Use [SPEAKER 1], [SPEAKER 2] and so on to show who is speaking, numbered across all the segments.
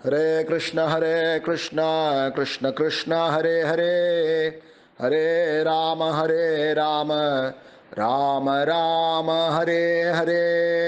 [SPEAKER 1] हरे कृष्ण हरे कृष्ण कृष्ण कृष्ण हरे हरे हरे राम हरे राम राम राम हरे हरे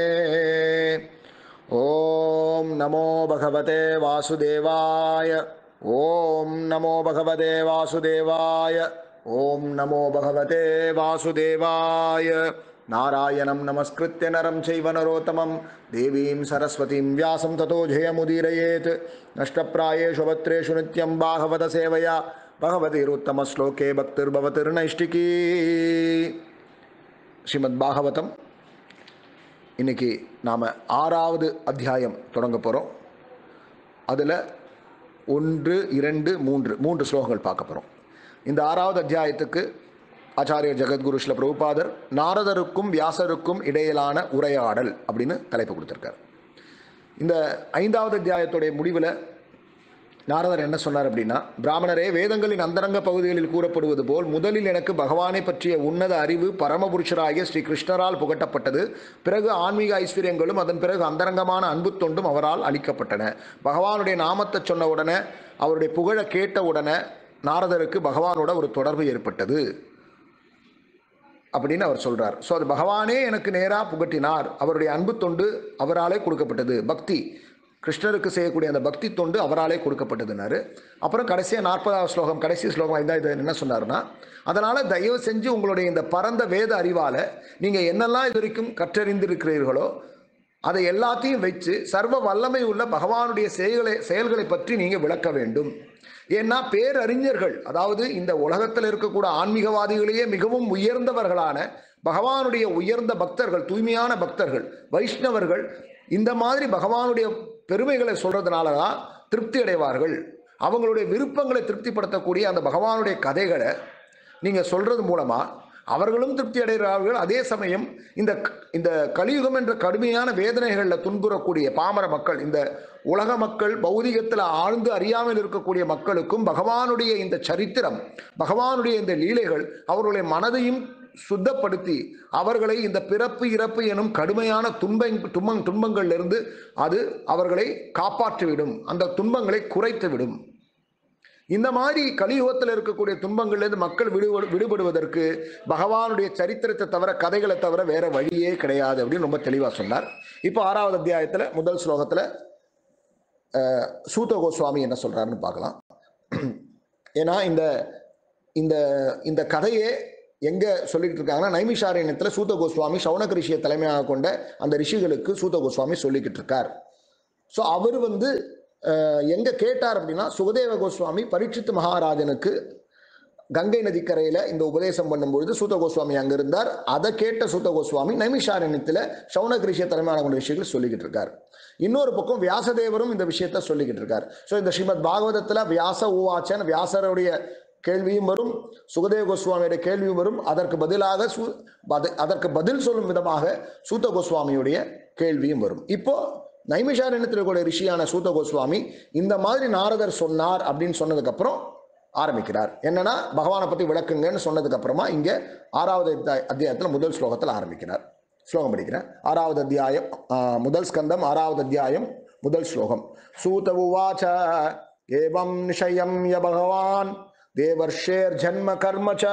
[SPEAKER 1] ॐ नमो भगवते वासुदेवाय ॐ नमो भगवते वासुदेवाय ॐ नमो भगवते वासुदेवाय नारायणं नमस्कृत्य नरं चैव नरोत्तमं देवीं सरस्वतीं व्यासं ततो जयमुदीरयेत् नष्टप्रायेषु भत्रेषु नित्यं बाहवतसेवया भगवतीरुत्तमश्लोके भक्तिर्भवतिर्नैष्टिकी ஸ்ரீமத் பாகவதம் இன்னைக்கு நாம் ஆறாவது அத்தியாயம் தொடங்க போகிறோம் அதில் ஒன்று இரண்டு மூன்று மூன்று ஸ்லோகங்கள் பார்க்க போகிறோம் இந்த ஆறாவது அத்தியாயத்துக்கு ஆச்சாரியர் ஜெகத்குரு ஸ்ல பிரபுபாதர் நாரதருக்கும் வியாசருக்கும் இடையிலான உரையாடல் அப்படின்னு தலைப்பு கொடுத்துருக்கார் இந்த ஐந்தாவது அத்தியாயத்துடைய முடிவில் நாரதர் என்ன சொன்னார் அப்படின்னா பிராமணரே வேதங்களின் அந்தரங்க பகுதிகளில் கூறப்படுவது போல் முதலில் எனக்கு பகவானை பற்றிய உன்னத அறிவு பரமபுருஷராகிய ஸ்ரீ கிருஷ்ணரால் புகட்டப்பட்டது பிறகு ஆன்மீக ஐஸ்வர்யங்களும் அதன் பிறகு அந்தரங்கமான அன்பு தொண்டும் அவரால் அளிக்கப்பட்டன பகவானுடைய நாமத்தை சொன்ன உடனே அவருடைய புகழ கேட்ட உடனே நாரதருக்கு பகவானோட ஒரு தொடர்பு ஏற்பட்டது அப்படின்னு அவர் சொல்றார் ஸோ அது பகவானே எனக்கு நேராக புகட்டினார் அவருடைய அன்பு தொண்டு அவராலே கொடுக்கப்பட்டது பக்தி கிருஷ்ணருக்கு செய்யக்கூடிய அந்த பக்தி தொண்டு அவராலே கொடுக்கப்பட்டதுனாரு அப்புறம் கடைசியாக நாற்பதாவது ஸ்லோகம் கடைசி ஸ்லோகம் ஐந்தா இது என்ன சொன்னார்னா அதனால் தயவு செஞ்சு உங்களுடைய இந்த பரந்த வேத அறிவால் நீங்கள் என்னெல்லாம் இது வரைக்கும் கற்றறிந்திருக்கிறீர்களோ அதை எல்லாத்தையும் வச்சு சர்வ வல்லமை உள்ள பகவானுடைய செயல்களை செயல்களை பற்றி நீங்கள் விளக்க வேண்டும் ஏன்னா பேரறிஞர்கள் அதாவது இந்த உலகத்தில் இருக்கக்கூடிய ஆன்மீகவாதிகளையே மிகவும் உயர்ந்தவர்களான பகவானுடைய உயர்ந்த பக்தர்கள் தூய்மையான பக்தர்கள் வைஷ்ணவர்கள் இந்த மாதிரி பகவானுடைய பெருமைகளை சொல்றதுனால தான் திருப்தி அடைவார்கள் அவங்களுடைய விருப்பங்களை திருப்திப்படுத்தக்கூடிய அந்த பகவானுடைய கதைகளை நீங்கள் சொல்றது மூலமா அவர்களும் திருப்தி அடைகிறார்கள் அதே சமயம் இந்த இந்த கலியுகம் என்ற கடுமையான வேதனைகளில் துன்புறக்கூடிய பாமர மக்கள் இந்த உலக மக்கள் பௌதிகத்தில் ஆழ்ந்து அறியாமல் இருக்கக்கூடிய மக்களுக்கும் பகவானுடைய இந்த சரித்திரம் பகவானுடைய இந்த லீலைகள் அவர்களுடைய மனதையும் சுத்தப்படுத்தி அவர்களை இந்த பிறப்பு இறப்பு எனும் கடுமையான துன்ப துன்பங் துன்பங்களிலிருந்து அது அவர்களை காப்பாற்றிவிடும் அந்த துன்பங்களை குறைத்துவிடும் இந்த மாதிரி கலியுகத்தில் இருக்கக்கூடிய துன்பங்கள்லேருந்து மக்கள் விடுபடு விடுபடுவதற்கு பகவானுடைய சரித்திரத்தை தவிர கதைகளை தவிர வேற வழியே கிடையாது அப்படின்னு ரொம்ப தெளிவாக சொன்னார் இப்போ ஆறாவது அத்தியாயத்தில் முதல் ஸ்லோகத்தில் சூத கோஸ்வாமி என்ன சொல்றாருன்னு பார்க்கலாம் ஏன்னா இந்த இந்த இந்த கதையே எங்க சொல்லிட்டு இருக்காங்கன்னா நைமிஷாரண்யத்தில் சூத கோஸ்வாமி சவுனக ரிஷியை தலைமையாக கொண்ட அந்த ரிஷிகளுக்கு சூத கோஸ்வாமி சொல்லிக்கிட்டு இருக்கார் ஸோ அவர் வந்து அஹ், எங்க கேட்டார் அப்படின்னா சுகதேவ கோஸ்வாமி பரீட்சித்து மகாராஜனுக்கு கங்கை நதிக்கரையில் இந்த உபதேசம் பண்ணும்பொழுது சூத கோஸ்வாமி அங்கே இருந்தார் அதை கேட்ட சூத கோஸ்வாமி நைமிஷாரண்யத்தில் சவுனக ரிஷிய தலைமையான கொண்ட விஷயங்கள் சொல்லிக்கிட்டு இருக்கார் இன்னொரு பக்கம் வியாசதேவரும் இந்த விஷயத்த சொல்லிக்கிட்டு இருக்கார் ஸோ இந்த ஸ்ரீமத் பாகவதத்தில் வியாச ஊவாச்சன் வியாசருடைய கேள்வியும் வரும் சுகதேவ கோஸ்வாமியுடைய கேள்வியும் வரும் அதற்கு பதிலாக சு பத- அதற்கு பதில் சொல்லும் விதமாக சூத்த கோஸ்வாமியுடைய கேள்வியும் வரும் இப்போ நைமிஷாரண்யத்தில் கூட ரிஷியான சூத்த கோஸ்வாமி இந்த மாதிரி நாரதர் சொன்னார் அப்படின்னு சொன்னதுக்கப்புறம் ஆரம்பிக்கிறார் என்னன்னா பகவானை பற்றி விளக்குங்கன்னு சொன்னதுக்கு அப்புறமா இங்கே ஆறாவது அத்தியாய- அத்தியாயத்தில் முதல் ஸ்லோகத்தில் ஆரம்பிக்கிறார் ஸ்லோகம் படிக்கிறேன் ஆறாவது அத்தியாயம் ஆ, முதல் ஸ்கந்தம் ஆறாவது அத்தியாயம் முதல் ஸ்லோகம் சூத உவாச்ச ஏவம் நிஷயம் ய பகவான் தேவர்ஷேர் ஜன்ம கர்ம ச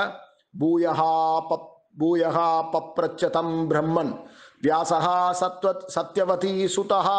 [SPEAKER 1] பூயஹா பப் பூயஹா பப்ரச்சதம் பிரம்மன் வியாசஹா சத்வத் சத்யவதி சுதஹா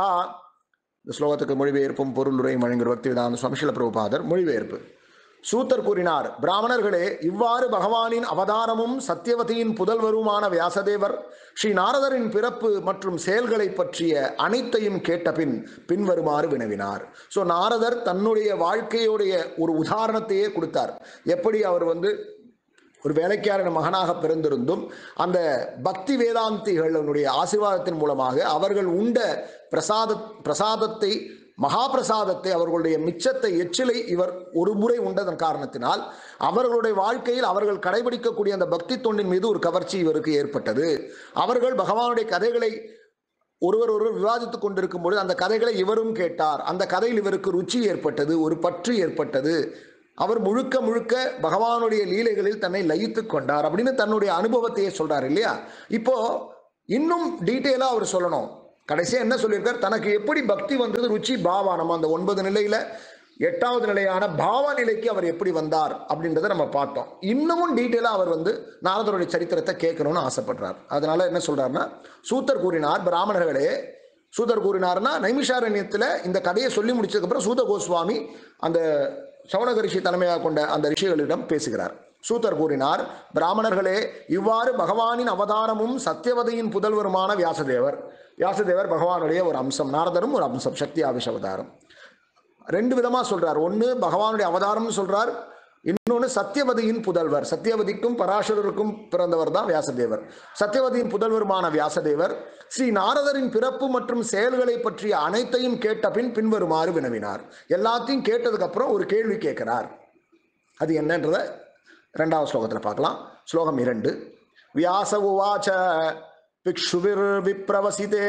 [SPEAKER 1] இந்த ஸ்லோகத்துக்கு மொழிபெயர்ப்பும் பொருளுரையும் வழங்குகிற பக்தி வேதாந்த சுவாமிஷில பிரபுபாதர் மொழிபெயர்ப்பு சூத்தர் கூறினார் பிராமணர்களே இவ்வாறு பகவானின் அவதாரமும் சத்தியவதியின் புதல்வருமான வியாசதேவர் ஸ்ரீ நாரதரின் பிறப்பு மற்றும் செயல்களை பற்றிய அனைத்தையும் கேட்ட பின் பின்வருமாறு வினவினார் ஸோ நாரதர் தன்னுடைய வாழ்க்கையுடைய ஒரு உதாரணத்தையே கொடுத்தார் எப்படி அவர் வந்து ஒரு வேலைக்காரன் மகனாக பிறந்திருந்தும் அந்த பக்தி வேதாந்திகளுடைய ஆசீர்வாதத்தின் மூலமாக அவர்கள் உண்ட பிரசாத பிரசாதத்தை மகா பிரசாதத்தை அவர்களுடைய மிச்சத்தை எச்சிலை இவர் ஒரு முறை உண்டதன் காரணத்தினால் அவர்களுடைய வாழ்க்கையில் அவர்கள் கடைபிடிக்கக்கூடிய அந்த பக்தி தொண்டின் மீது ஒரு கவர்ச்சி இவருக்கு ஏற்பட்டது அவர்கள் பகவானுடைய கதைகளை ஒருவர் ஒருவர் விவாதித்துக் கொண்டிருக்கும் பொழுது அந்த கதைகளை இவரும் கேட்டார் அந்த கதையில் இவருக்கு ருச்சி ஏற்பட்டது ஒரு பற்று ஏற்பட்டது அவர் முழுக்க முழுக்க பகவானுடைய லீலைகளில் தன்னை லயித்து கொண்டார் அப்படின்னு தன்னுடைய அனுபவத்தையே சொல்றார் இல்லையா இப்போ இன்னும் டீட்டெயிலாக அவர் சொல்லணும் கடைசியா என்ன சொல்லியிருக்கார் தனக்கு எப்படி பக்தி வந்தது ருச்சி பாவா நம்ம அந்த ஒன்பது நிலையில எட்டாவது நிலையான பாவ நிலைக்கு அவர் எப்படி வந்தார் அப்படின்றத நம்ம பார்த்தோம் இன்னமும் டீட்டெயிலாக அவர் வந்து நாரதருடைய சரித்திரத்தை கேட்கணும்னு ஆசைப்படுறார் அதனால என்ன சொல்றாருன்னா சூத்தர் கூறினார் பிராமணர்களே சூதர் கூறினார்னா நைமிஷாரண்யத்தில் இந்த கதையை சொல்லி முடிச்சதுக்கப்புறம் சூத கோஸ்வாமி அந்த சவுனக ரிஷி தலைமையாக கொண்ட அந்த ரிஷிகளிடம் பேசுகிறார் சூதர் கூறினார் பிராமணர்களே இவ்வாறு பகவானின் அவதாரமும் சத்தியவதையின் புதல்வருமான வியாசதேவர் வியாசதேவர் பகவானுடைய ஒரு அம்சம் நாரதரும் ஒரு அம்சம் சக்தி ஆவிஷ அவதாரம் ரெண்டு விதமா சொல்றார் ஒன்று பகவானுடைய அவதாரம்னு சொல்றார் இன்னொன்று சத்தியவதியின் புதல்வர் சத்தியவதிக்கும் பராசரருக்கும் பிறந்தவர் தான் வியாசதேவர் சத்தியவதியின் புதல்வருமான வியாசதேவர் ஸ்ரீ நாரதரின் பிறப்பு மற்றும் செயல்களை பற்றிய அனைத்தையும் கேட்ட பின் பின்வருமாறு வினவினார் எல்லாத்தையும் கேட்டதுக்கு அப்புறம் ஒரு கேள்வி கேட்கிறார் அது என்னன்றத ரெண்டாவது ஸ்லோகத்தில் பார்க்கலாம் ஸ்லோகம் இரண்டு வியாச உவாச்ச பிக்ஷுவிர் விப்ரவசிதே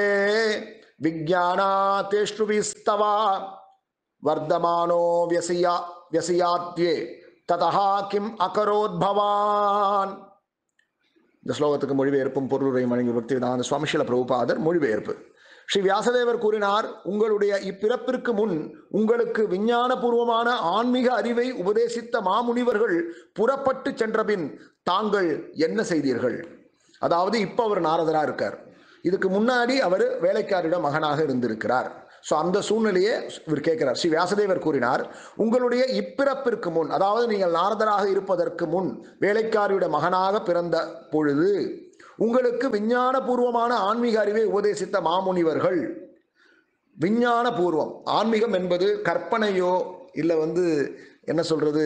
[SPEAKER 1] விஜானாத்தேஷ்டு விஸ்தவா வர்தமானோ வியசியா வியசியாத்யே ததா கிம் அகரோத் பவான் இந்த ஸ்லோகத்துக்கு மொழிபெயர்ப்பும் பொருளுரை வழங்கி பக்தி வேதாந்த சுவாமிஷில பிரபுபாதர் மொழிபெயர்ப்பு ஸ்ரீ வியாசதேவர் கூறினார் உங்களுடைய இப்பிறப்பிற்கு முன் உங்களுக்கு விஞ்ஞானபூர்வமான ஆன்மீக அறிவை உபதேசித்த மாமுனிவர்கள் புறப்பட்டு சென்றபின் தாங்கள் என்ன செய்தீர்கள் அதாவது இப்போ அவர் நாரதரா இருக்கார் இதுக்கு முன்னாடி அவர் வேலைக்காரிட மகனாக இருந்திருக்கிறார் ஸோ அந்த சூழ்நிலையே இவர் கேட்கிறார் ஸ்ரீ வியாசதேவர் கூறினார் உங்களுடைய இப்பிறப்பிற்கு முன் அதாவது நீங்கள் நாரதராக இருப்பதற்கு முன் வேலைக்காரியுடைய மகனாக பிறந்த பொழுது உங்களுக்கு விஞ்ஞானபூர்வமான ஆன்மீக அறிவை உபதேசித்த மாமுனிவர்கள் விஞ்ஞான பூர்வம் ஆன்மீகம் என்பது கற்பனையோ இல்லை வந்து என்ன சொல்றது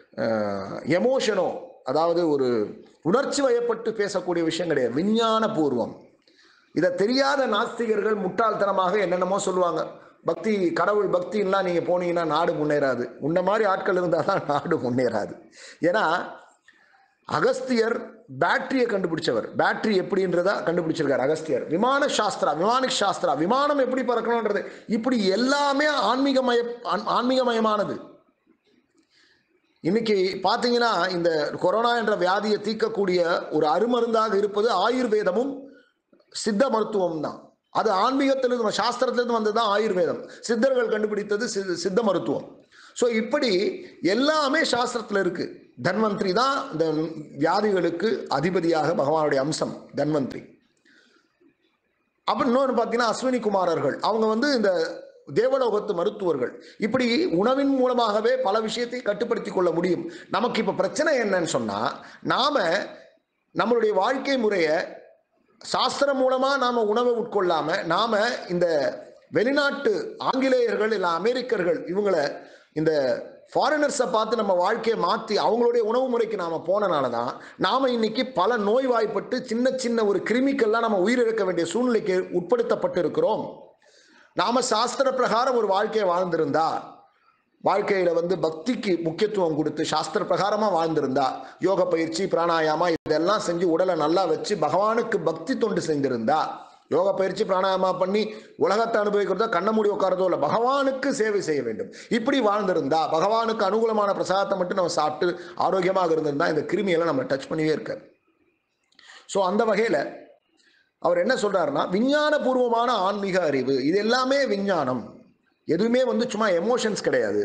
[SPEAKER 1] எமோஷனோ அதாவது ஒரு உணர்ச்சி வயப்பட்டு பேசக்கூடிய விஷயம் கிடையாது விஞ்ஞான பூர்வம் இதை தெரியாத நாஸ்திகர்கள் முட்டாள்தனமாக என்னென்னமோ சொல்லுவாங்க பக்தி கடவுள் பக்தின்லாம் நீங்கள் போனீங்கன்னா நாடு முன்னேறாது உன்ன மாதிரி ஆட்கள் இருந்தால் தான் நாடு முன்னேறாது ஏன்னா அகஸ்தியர் பேட்டரியை கண்டுபிடிச்சவர் பேட்டரி எப்படின்றதா கண்டுபிடிச்சிருக்கார் அகஸ்தியர் விமான சாஸ்திரா விமானிக் சாஸ்திரா விமானம் எப்படி பறக்கணுன்றது இப்படி எல்லாமே ஆன்மீகமய ஆன்- ஆன்மீகமயமானது இன்னைக்கு பார்த்தீங்கன்னா இந்த கொரோனா என்ற வியாதியை தீர்க்கக்கூடிய ஒரு அருமருந்தாக இருப்பது ஆயுர்வேதமும் சித்த மருத்துவம் தான் அது ஆன்மீகத்திலிருந்து நம்ம சாஸ்திரத்திலிருந்து வந்தது தான் ஆயுர்வேதம் சித்தர்கள் கண்டுபிடித்தது சி- சித்த மருத்துவம் ஸோ இப்படி எல்லாமே சாஸ்திரத்தில் இருக்கு தன்வந்திரி தான் இந்த வியாதிகளுக்கு அதிபதியாக பகவானுடைய அம்சம் தன்வந்திரி அப்புறம் இன்னொன்று பார்த்தீங்கன்னா அஸ்வினி குமாரர்கள் அவங்க வந்து இந்த தேவலோகத்து மருத்துவர்கள் இப்படி உணவின் மூலமாகவே பல விஷயத்தை கட்டுப்படுத்தி கொள்ள முடியும் நமக்கு இப்போ பிரச்சனை என்னன்னு சொன்னால் நாம நம்மளுடைய வாழ்க்கை முறையை சாஸ்திரம் மூலமா நாம உணவை உட்கொள்ளாம நாம இந்த வெளிநாட்டு ஆங்கிலேயர்கள் இல்லை அமெரிக்கர்கள் இவங்களை இந்த ஃபாரினர்ஸை பார்த்து நம்ம வாழ்க்கையை மாற்றி அவங்களுடைய உணவு முறைக்கு நாம போனனால தான் நாம இன்னைக்கு பல நோய்வாய்ப்பட்டு சின்ன சின்ன ஒரு கிருமிக்கெல்லாம் நம்ம உயிரிழக்க வேண்டிய சூழ்நிலைக்கு உட்படுத்தப்பட்டு இருக்கிறோம் நாம சாஸ்திர பிரகாரம் ஒரு வாழ்க்கையை வாழ்ந்திருந்தா வாழ்க்கையில வந்து பக்திக்கு முக்கியத்துவம் கொடுத்து சாஸ்திர பிரகாரமா வாழ்ந்திருந்தா யோக பயிற்சி பிராணாயாமா இதெல்லாம் செஞ்சு உடலை நல்லா வச்சு பகவானுக்கு பக்தி தொண்டு செஞ்சிருந்தா யோக பயிற்சி பிராணாயாமா பண்ணி உலகத்தை அனுபவிக்கிறதோ கண்ண மூடி உட்காரதோ இல்லை பகவானுக்கு சேவை செய்ய வேண்டும் இப்படி வாழ்ந்திருந்தா பகவானுக்கு அனுகூலமான பிரசாதத்தை மட்டும் நம்ம சாப்பிட்டு ஆரோக்கியமாக இருந்திருந்தா இந்த கிருமியெல்லாம் நம்ம டச் பண்ணியே இருக்காது ஸோ அந்த வகையில் அவர் என்ன சொல்றாருன்னா விஞ்ஞானபூர்வமான ஆன்மீக அறிவு இது எல்லாமே விஞ்ஞானம் எதுவுமே வந்து சும்மா எமோஷன்ஸ் கிடையாது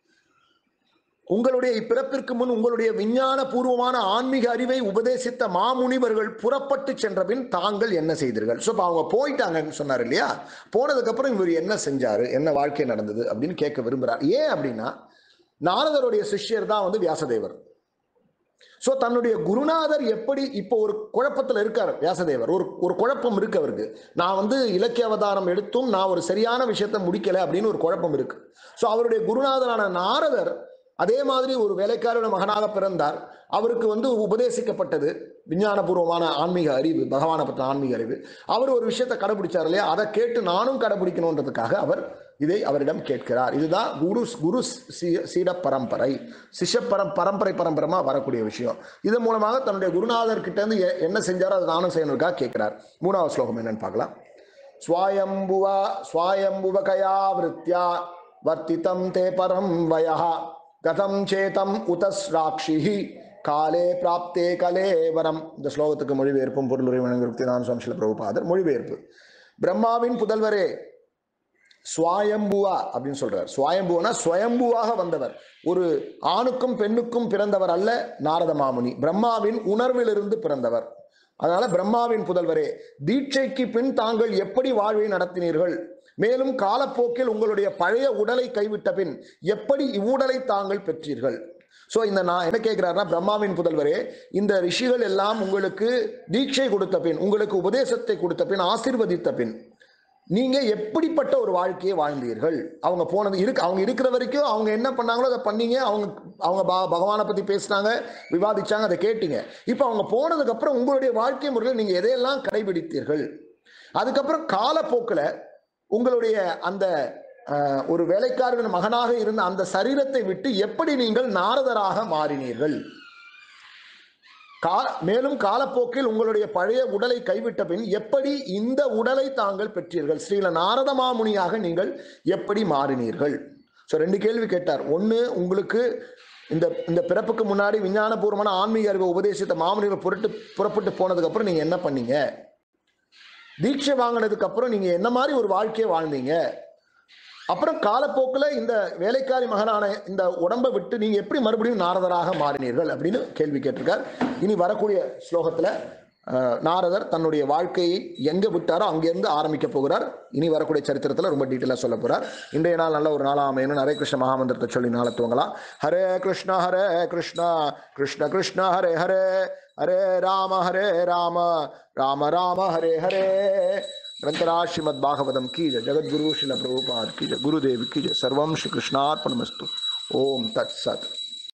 [SPEAKER 1] உங்களுடைய இப்பிறப்பிற்கு முன் உங்களுடைய விஞ்ஞான பூர்வமான ஆன்மீக அறிவை உபதேசித்த மாமுனிவர்கள் புறப்பட்டு சென்ற பின் தாங்கள் என்ன செய்தீர்கள் ஸோ இப்போ அவங்க போயிட்டாங்கன்னு சொன்னார் இல்லையா போனதுக்கப்புறம் இவர் என்ன செஞ்சாரு என்ன வாழ்க்கை நடந்தது அப்படின்னு கேட்க விரும்புகிறார் ஏன் அப்படின்னா நாரதருடைய சிஷ்யர் தான் வந்து வியாசதேவர் ஸோ தன்னுடைய குருநாதர் எப்படி இப்போ ஒரு குழப்பத்தில் இருக்கார் வியாசதேவர் ஒரு ஒரு குழப்பம் இருக்கு அவருக்கு நான் வந்து இலக்கிய அவதாரம் எடுத்தும் நான் ஒரு சரியான விஷயத்தை முடிக்கல அப்படின்னு ஒரு குழப்பம் இருக்கு ஸோ அவருடைய குருநாதரான நாரதர் அதே மாதிரி ஒரு வேலைக்காரன மகனாக பிறந்தார் அவருக்கு வந்து உபதேசிக்கப்பட்டது விஞ்ஞானபூர்வமான ஆன்மீக அறிவு பகவானை பற்றின ஆன்மீக அறிவு அவர் ஒரு விஷயத்தை கடைபிடிச்சார் இல்லையா அதை கேட்டு நானும் கடைபிடிக்கணுன்றதுக்காக அவர் இதை அவரிடம் கேட்கிறார் இதுதான் குரு குரு சி- சீட பரம்பரை சிஷ்ய பரம் பரம்பரை பரம்பரமா வரக்கூடிய விஷயம் இது மூலமாக தன்னுடைய குருநாதர் கிட்ட இருந்து எ- என்ன செஞ்சாரோ அதை நானும் செய்யணுக்காக கேட்கிறார் மூணாவது ஸ்லோகம் என்னன்னு பார்க்கலாம் ஸ்வாயம்புவா ஸ்வாயம்புவகயா விருத்தியா வர்த்திதம் தே பரம் வயः கதம் சேதம் உதஸ்ராட்சிஹி காலே பிராப்தே கலே வரம் இந்த ஸ்லோகத்துக்கு மொழிபெயர்ப்பும் பொருளுரை வழங்கிருக்தி நான் சுவாமி பிரபுபாதர் மொழிபெயர்ப்பு பிரம்மாவின் புதல்வரே சுவாயம்புவா அப்படின்னு சொல்றார் சுவாயம்புவனா சுயம்புவாக வந்தவர் ஒரு ஆணுக்கும் பெண்ணுக்கும் பிறந்தவர் அல்ல நாரத மாமுனி பிரம்மாவின் உணர்விலிருந்து பிறந்தவர் அதனால பிரம்மாவின் புதல்வரே தீட்சைக்கு பின் தாங்கள் எப்படி வாழ்வை நடத்தினீர்கள் மேலும் காலப்போக்கில் உங்களுடைய பழைய உடலை கைவிட்ட பின் எப்படி இவ்வுடலை தாங்கள் பெற்றீர்கள் ஸோ இந்த நான் என்ன கேட்கிறாருன்னா பிரம்மாவின் புதல்வரே இந்த ரிஷிகள் எல்லாம் உங்களுக்கு தீட்சை கொடுத்த பின் உங்களுக்கு உபதேசத்தை கொடுத்த பின் ஆசீர்வதித்த பின் நீங்க எப்படிப்பட்ட ஒரு வாழ்க்கையை வாழ்ந்தீர்கள் அவங்க போனது இருக்கு அவங்க இருக்கிற வரைக்கும் அவங்க என்ன பண்ணாங்களோ அதை பண்ணீங்க அவங்க அவங்க ப- பகவானை பத்தி பேசினாங்க விவாதிச்சாங்க அதை கேட்டீங்க இப்போ அவங்க போனதுக்கு அப்புறம் உங்களுடைய வாழ்க்கை முறையில் நீங்க எதையெல்லாம் கடைபிடித்தீர்கள் அதுக்கப்புறம் காலப்போக்கில் உங்களுடைய அந்த அஹ், ஒரு வேலைக்காரரின் மகனாக இருந்த அந்த சரீரத்தை விட்டு எப்படி நீங்கள் நாரதராக மாறினீர்கள் கா மேலும் காலப்போக்கில் உங்களுடைய பழைய உடலை கைவிட்ட பின் எப்படி இந்த உடலை தாங்கள் பெற்றீர்கள் ஸ்ரீல நாரத மாமுனியாக நீங்கள் எப்படி மாறினீர்கள் ஸோ ரெண்டு கேள்வி கேட்டார் ஒன்று உங்களுக்கு இந்த இந்த பிறப்புக்கு முன்னாடி விஞ்ஞானபூர்வமான ஆன்மீக அறிவை உபதேசித்த மாமுனிகள் புரட்டு புறப்பட்டு போனதுக்கு அப்புறம் நீங்க என்ன பண்ணீங்க தீட்சை வாங்கினதுக்கு அப்புறம் நீங்க என்ன மாதிரி ஒரு வாழ்க்கையை வாழ்ந்தீங்க அப்புறம் காலப்போக்கில் இந்த வேலைக்காரி மகனான இந்த உடம்பை விட்டு நீங்க எப்படி மறுபடியும் நாரதராக மாறினீர்கள் அப்படின்னு கேள்வி கேட்டிருக்கார் இனி வரக்கூடிய ஸ்லோகத்துல அஹ், நாரதர் தன்னுடைய வாழ்க்கையை எங்க விட்டாரோ அங்கிருந்து ஆரம்பிக்க போகிறார் இனி வரக்கூடிய சரித்திரத்துல ரொம்ப டீட்டெயிலாக சொல்ல போறார் இன்றைய நாள் நல்ல ஒரு நாளாக அமையணும் ஹரே கிருஷ்ண மகாமந்திரத்தை சொல்லி நாளை துவங்கலாம் ஹரே கிருஷ்ண ஹரே கிருஷ்ணா கிருஷ்ண கிருஷ்ண ஹரே ஹரே ஹரே ராம ஹரே ராம ராம ராம ஹரே ஹரே ग्रंथराज श्रीमद भागवतम की जय जगत गुरु श्रील प्रभुपाद की जय गुरुदेव की जय सर्वम श्री कृष्णार्पणमस्तु ओम तत्सत